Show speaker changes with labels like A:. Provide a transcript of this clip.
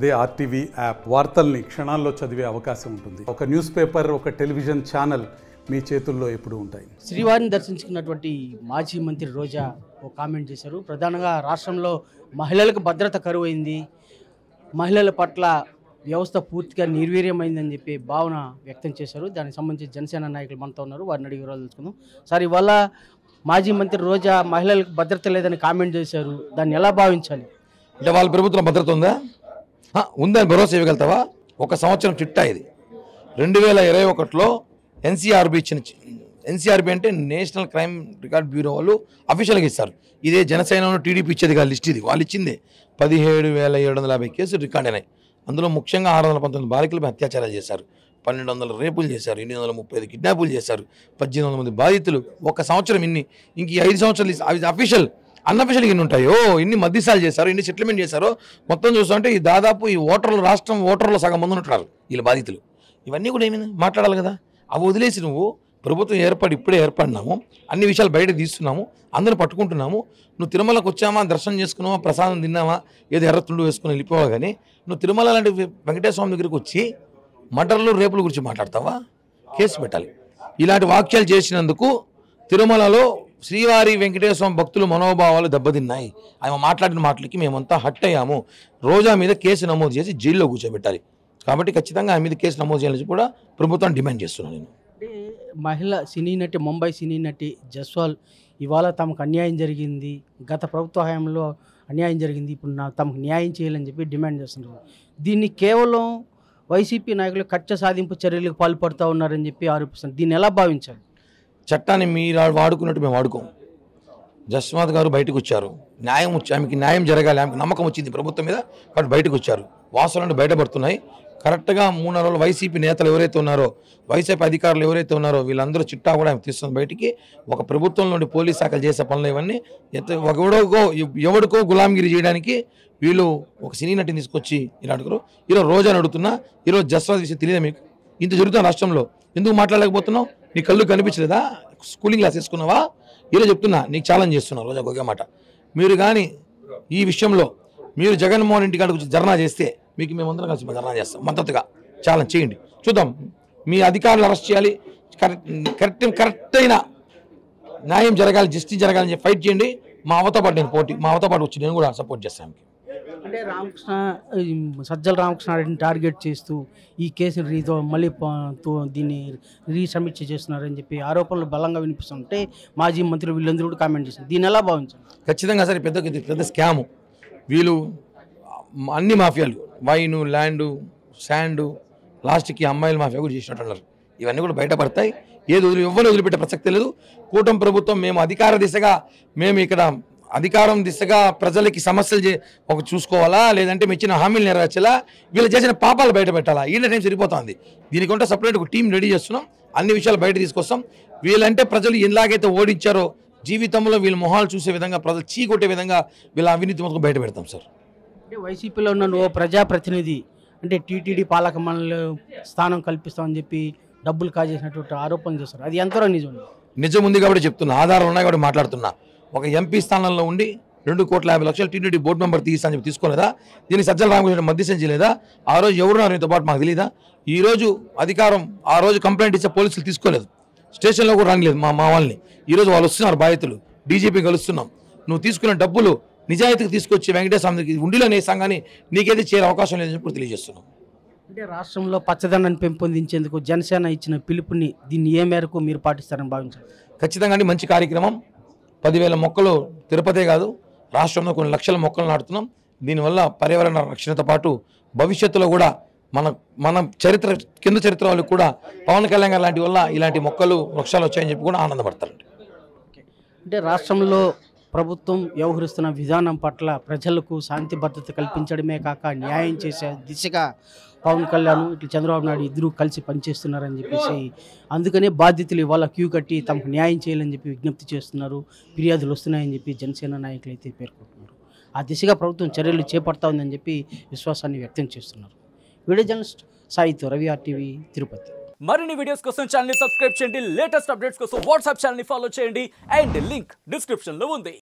A: అదే RTV app వార్తల్ని క్షణాల్లో చదివే అవకాశం ఉంటుంది ఒక న్యూస్ పేపర్ ఒక టెలివిజన్ ఛానల్ మీ చేతుల్లో ఎప్పుడూ ఉంటాయి
B: శ్రీవారిని దర్శించుకున్నటువంటి మాజీ మంత్రి రోజా ఒక కామెంట్ చేశారు ప్రధానంగా రాష్ట్రంలో మహిళలకు భద్రత కరువైంది మహిళల పట్ల వ్యవస్థ పూర్తిగా నిర్వీర్యమైందని చెప్పి భావన వ్యక్తం చేశారు దానికి సంబంధించి జనసేన నాయకులు మనతో ఉన్నారు వారిని అడిగి వివరాలు తెలుసుకుందాం సార్ ఇవాళ మాజీ మంత్రి రోజా మహిళలకు భద్రత లేదని కామెంట్ చేశారు దాన్ని ఎలా భావించాలి
C: అంటే వాళ్ళ ప్రభుత్వం భద్రత ఉందా ఆ, ఉందని భరోసా ఇవ్వగలుగుతావా ఒక సంవత్సరం చిట్టా ఇది రెండు వేల ఇరవై ఒకటిలో ఎన్సీఆర్బి ఇచ్చిన ఎన్సీఆర్బి అంటే నేషనల్ క్రైమ్ రికార్డ్ బ్యూరో వాళ్ళు అఫీషియల్గా ఇస్తారు ఇదే జనసేన టీడీపీ ఇచ్చేది కాదు లిస్ట్ ఇది వాళ్ళు ఇచ్చింది పదిహేడు వేల ఏడు వందల యాభై కేసులు రికార్డ్ అయినాయి అందులో ముఖ్యంగా ఆరు వందల పంతొమ్మిది బాలికలపై అత్యాచారాలు చేశారు పన్నెండు వందల రేపులు చేశారు ఎనిమిది వందల ముప్పై ఐదు కిడ్నాపులు చేశారు పద్దెనిమిది వందల మంది బాధితులు ఒక సంవత్సరం ఇన్ని ఇంక ఈ ఐదు సంవత్సరాలు ఇస్- అవి అఫీషియల్ అన్అఫీషియల్ ఇన్ని ఉంటాయో ఇన్ని మధ్యసాలు చేశారు ఇన్ని సెటిల్మెంట్ చేశారో మొత్తం చూస్తుంటే ఈ దాదాపు ఈ ఓటర్లు రాష్ట్రం ఓటర్లు సగం మంది ఉంటున్నారు వీళ్ళ బాధితులు ఇవన్నీ కూడా ఏమైంది మాట్లాడాలి కదా అవి వదిలేసి నువ్వు ప్రభుత్వం ఏర్పడి ఇప్పుడే ఏర్పడినాము అన్ని విషయాలు బయట తీస్తున్నాము అందరిని పట్టుకుంటున్నాము నువ్వు తిరుమలకు వచ్చామా దర్శనం చేసుకున్నావా ప్రసాదం తిన్నావా ఏదో ఎర్రతుండు వేసుకుని వెళ్ళిపోవా కానీ నువ్వు తిరుమల లాంటి వెంకటేశ్వర స్వామి దగ్గరికి వచ్చి మటర్లు రేపుల గురించి మాట్లాడతావా కేసు పెట్టాలి ఇలాంటి వాక్యాలు చేసినందుకు తిరుమలలో శ్రీవారి వెంకటేశ్వర స్వామి భక్తుల మనోభావాలు దెబ్బతిన్నాయి ఆయన మాట్లాడిన మాటలకి మేమంతా హట్ అయ్యాము రోజా మీద కేసు నమోదు చేసి జైల్లో కూర్చోబెట్టాలి కాబట్టి ఖచ్చితంగా ఆయన మీద కేసు నమోదు చేయాలని కూడా ప్రభుత్వం డిమాండ్ చేస్తున్నాను నేను
B: అంటే మహిళ సినీ నటి ముంబై సినీ నటి జస్వాల్ ఇవాళ తమకు అన్యాయం జరిగింది గత ప్రభుత్వ హయాంలో అన్యాయం జరిగింది ఇప్పుడు నా తమకు న్యాయం చేయాలని చెప్పి డిమాండ్ చేస్తున్నారు దీన్ని కేవలం వైసీపీ నాయకులు కక్ష సాధింపు చర్యలకు పాల్పడుతూ ఉన్నారని చెప్పి ఆరోపిస్తున్నారు దీన్ని ఎలా భావించాలి
C: చట్టాన్ని మీరు వాడుకున్నట్టు మేము వాడుకోం జస్వాద్ గారు బయటకు వచ్చారు న్యాయం వచ్చి ఆమెకి న్యాయం జరగాలి ఆమెకి నమ్మకం వచ్చింది ప్రభుత్వం మీద కాబట్టి బయటకు వచ్చారు వాసనలు బయటపడుతున్నాయి కరెక్ట్గా మూడు రోజులు వైసీపీ నేతలు ఎవరైతే ఉన్నారో వైసీపీ అధికారులు ఎవరైతే ఉన్నారో వీళ్ళందరూ చిట్టా కూడా ఆమె తీస్తుంది బయటికి ఒక ప్రభుత్వం నుండి పోలీస్ శాఖలు చేసే పనులు ఇవన్నీ ఎత్త- ఒక ఎవడికో ఎవడికో గులాంగిరి చేయడానికి వీళ్ళు ఒక సినీ నటిని తీసుకొచ్చి ఇలా అడుగురు ఈరోజు రోజా అడుగుతున్నా ఈరోజు జస్వాద్ విషయం తెలియదా మీకు ఇంత జరుగుతుంది రాష్ట్రంలో ఎందుకు మాట్లాడలేకపోతున్నావు నీ కళ్ళు కనిపించలేదా స్కూలింగ్ క్లాస్ వేసుకున్నావా ఈరోజు చెప్తున్నా నీకు ఛాలెంజ్ చేస్తున్నా రోజా ఒకే మాట మీరు కానీ ఈ విషయంలో మీరు జగన్మోహన్ ఇంటి కాడికి వచ్చి ధర్నా చేస్తే మీకు మేమందరం కలిసి ధర్నా చేస్తాం మద్దతుగా ఛాలెంజ్ చేయండి చూద్దాం మీ అధికారులు అరెస్ట్ చేయాలి కరెక్ట్ కరెక్ట్ కరెక్ట్ అయిన న్యాయం జరగాలి జస్టిస్ జరగాలని చెప్పి ఫైట్ చేయండి మా అవతో పాటు నేను పోటీ మా అవతో పాటు వచ్చి నేను కూడా సపోర్ట్ చేస్తాను ఆమెకి.
B: అంటే రామకృష్ణ ఈ సజ్జల రామకృష్ణారెడ్డిని టార్గెట్ చేస్తూ ఈ కేసుని రీతో మళ్ళీ ప- తో- దీన్ని రీసమీక్ష చేస్తున్నారని చెప్పి ఆరోపణలు బలంగా వినిపిస్తుంటే మాజీ మంత్రులు వీళ్ళందరూ కూడా కామెంట్ చేశారు దీన్ని ఎలా భావించాలి
C: ఖచ్చితంగా సరే పెద్ద ఇది పెద్ద స్కాము వీళ్ళు అన్ని మాఫియాలు వైను ల్యాండు శాండు లాస్ట్కి అమ్మాయిల మాఫియా కూడా చేసినట్టున్నారు ఇవన్నీ కూడా బయటపడతాయి ఏది వదిలి ఎవరిని వదిలిపెట్టే ప్రసక్తి లేదు కూటమి ప్రభుత్వం మేము అధికార దిశగా మేము ఇక్కడ అధికారం దిశగా ప్రజలకి సమస్యలు చే ఒక చూసుకోవాలా లేదంటే మేము ఇచ్చిన హామీలు నెరవేర్చాలా వీళ్ళు చేసిన పాపాలు బయట పెట్టాలా ఈ టైం సరిపోతుంది దీనికంటే సపరేట్ ఒక టీం రెడీ చేస్తున్నాం అన్ని విషయాలు బయట తీసుకొస్తాం వీళ్ళంటే ప్రజలు ఎలాగైతే ఓడించారో జీవితంలో వీళ్ళ మొహాలు చూసే విధంగా ప్రజలు చీకొట్టే విధంగా వీళ్ళ అవినీతి మొత్తం బయట పెడతాం సార్
B: అంటే వైసీపీలో ఉన్న ఓ ప్రజాప్రతినిధి అంటే టీటీడీ పాలక మండలి స్థానం కల్పిస్తామని చెప్పి డబ్బులు కాజేసినటువంటి ఆరోపణలు చేస్తారు అది ఎంతవరకు నిజం
C: నిజం ఉంది కాబట్టి చెప్తున్నా ఆధారాలు ఉన్నాయి కాబట్టి మాట్లాడుతున్నా ఒక ఎంపీ స్థానంలో ఉండి రెండు కోట్ల యాభై లక్షలు టీటీడీ బోర్డు మెంబర్ తీస్తా అని చెప్పి తీసుకోలేదా దీనికి సజ్జల రామకృష్ణ మధ్యస్థం చేయలేదా ఆ రోజు ఎవరున్నారు ఇంతో పాటు మాకు తెలియదా ఈ రోజు అధికారం ఆ రోజు కంప్లైంట్ ఇచ్చే పోలీసులు తీసుకోలేదు స్టేషన్లో కూడా రానిలేదు మా మా వాళ్ళని ఈ రోజు వాళ్ళు వస్తున్నారు బాధితులు డీజీపీ కలుస్తున్నాం నువ్వు తీసుకున్న డబ్బులు నిజాయితీకి తీసుకొచ్చి వెంకటేశ్వర స్వామికి ఉండిలో నేస్తాం కానీ నీకైతే చేరే అవకాశం లేదని చెప్పి కూడా తెలియజేస్తున్నాం
B: అంటే రాష్ట్రంలో పచ్చదనాన్ని పెంపొందించేందుకు జనసేన ఇచ్చిన పిలుపుని దీన్ని ఏ మేరకు మీరు పాటిస్తారని భావించారు
C: ఖచ్చితంగా అండి మంచి కార్యక్రమం పదివేల మొక్కలు తిరుపతే కాదు రాష్ట్రంలో కొన్ని లక్షల మొక్కలు నాటుతున్నాం దీనివల్ల పర్యావరణ రక్షణతో పాటు భవిష్యత్తులో కూడా మన మన చరిత్ర కింద చరిత్ర వాళ్ళకి కూడా పవన్ కళ్యాణ్ గారు లాంటి వల్ల ఇలాంటి మొక్కలు వృక్షాలు వచ్చాయని చెప్పి కూడా ఆనందపడతారండి
B: అంటే రాష్ట్రంలో ప్రభుత్వం వ్యవహరిస్తున్న విధానం పట్ల ప్రజలకు శాంతి భద్రత కల్పించడమే కాక న్యాయం చేసే దిశగా పవన్ కళ్యాణ్ ఇట్లా చంద్రబాబు నాయుడు ఇద్దరు కలిసి పనిచేస్తున్నారని చెప్పేసి అందుకనే బాధ్యతలు ఇవాళ క్యూ కట్టి తమకు న్యాయం చేయాలని చెప్పి విజ్ఞప్తి చేస్తున్నారు ఫిర్యాదులు వస్తున్నాయని చెప్పి జనసేన నాయకులు అయితే పేర్కొంటున్నారు ఆ దిశగా ప్రభుత్వం చర్యలు చేపడతా ఉందని చెప్పి విశ్వాసాన్ని వ్యక్తం చేస్తున్నారు వీడియో జర్నలిస్ట్ సాయితో రవి ఆర్టీవీ తిరుపతి
D: మరిన్ని వీడియోస్ కోసం ఛానల్ సబ్స్క్రైబ్ చేయండి లేటెస్ట్ అప్డేట్స్ కోసం వాట్సాప్ ఛానల్ ఫాలో చేయండి అండ్ లింక్ డిస్క్రిప్షన్ లో ఉంది